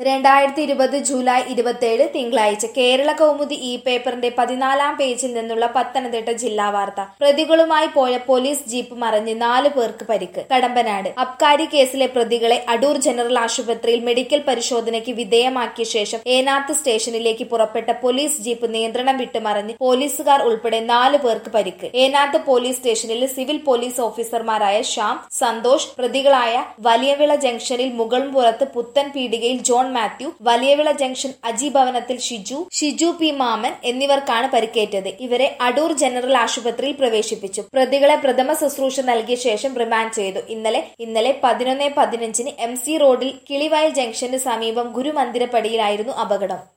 രണ്ടായിരത്തി ഇരുപത് ജൂലൈ ഇരുപത്തിയേഴ് തിങ്കളാഴ്ച കേരള കൗമുദി ഇ പേപ്പറിന്റെ പതിനാലാം പേജിൽ നിന്നുള്ള പത്തനംതിട്ട ജില്ലാ വാർത്ത പ്രതികളുമായി പോയ പോലീസ് ജീപ്പ് മറിഞ്ഞ് നാല് പേർക്ക് പരിക്ക് കടമ്പനാട് അബ്കാരി കേസിലെ പ്രതികളെ അടൂർ ജനറൽ ആശുപത്രിയിൽ മെഡിക്കൽ പരിശോധനയ്ക്ക് വിധേയമാക്കിയ ശേഷം ഏനാത്ത് സ്റ്റേഷനിലേക്ക് പുറപ്പെട്ട പോലീസ് ജീപ്പ് നിയന്ത്രണം വിട്ട് മറിഞ്ഞ് പോലീസുകാർ ഉൾപ്പെടെ നാല് പേർക്ക് പരിക്ക് ഏനാത്ത് പോലീസ് സ്റ്റേഷനിൽ സിവിൽ പോലീസ് ഓഫീസർമാരായ ശ്യാം സന്തോഷ് പ്രതികളായ വലിയവിള ജംഗ്ഷനിൽ മുകൾപുറത്ത് പുത്തൻ പീടികയിൽ John Mathew Valiyavila junction Aji ഭവനത്തിൽ ഷിജു ഷിജു പി മാമൻ എന്നിവർക്കാണ് പരിക്കേറ്റത് ഇവരെ അടൂർ ജനറൽ ആശുപത്രിയിൽ പ്രവേശിപ്പിച്ചു പ്രതികളെ പ്രഥമ ശുശ്രൂഷ നൽകിയ ശേഷം റിമാൻഡ് ചെയ്തു ഇന്നലെ ഇന്നലെ പതിനൊന്ന് പതിനഞ്ചിന് എം സി റോഡിൽ കിളിവയൽ ജംഗ്ഷന് സമീപം ഗുരുമന്ദിരപ്പടിയിലായിരുന്നു അപകടം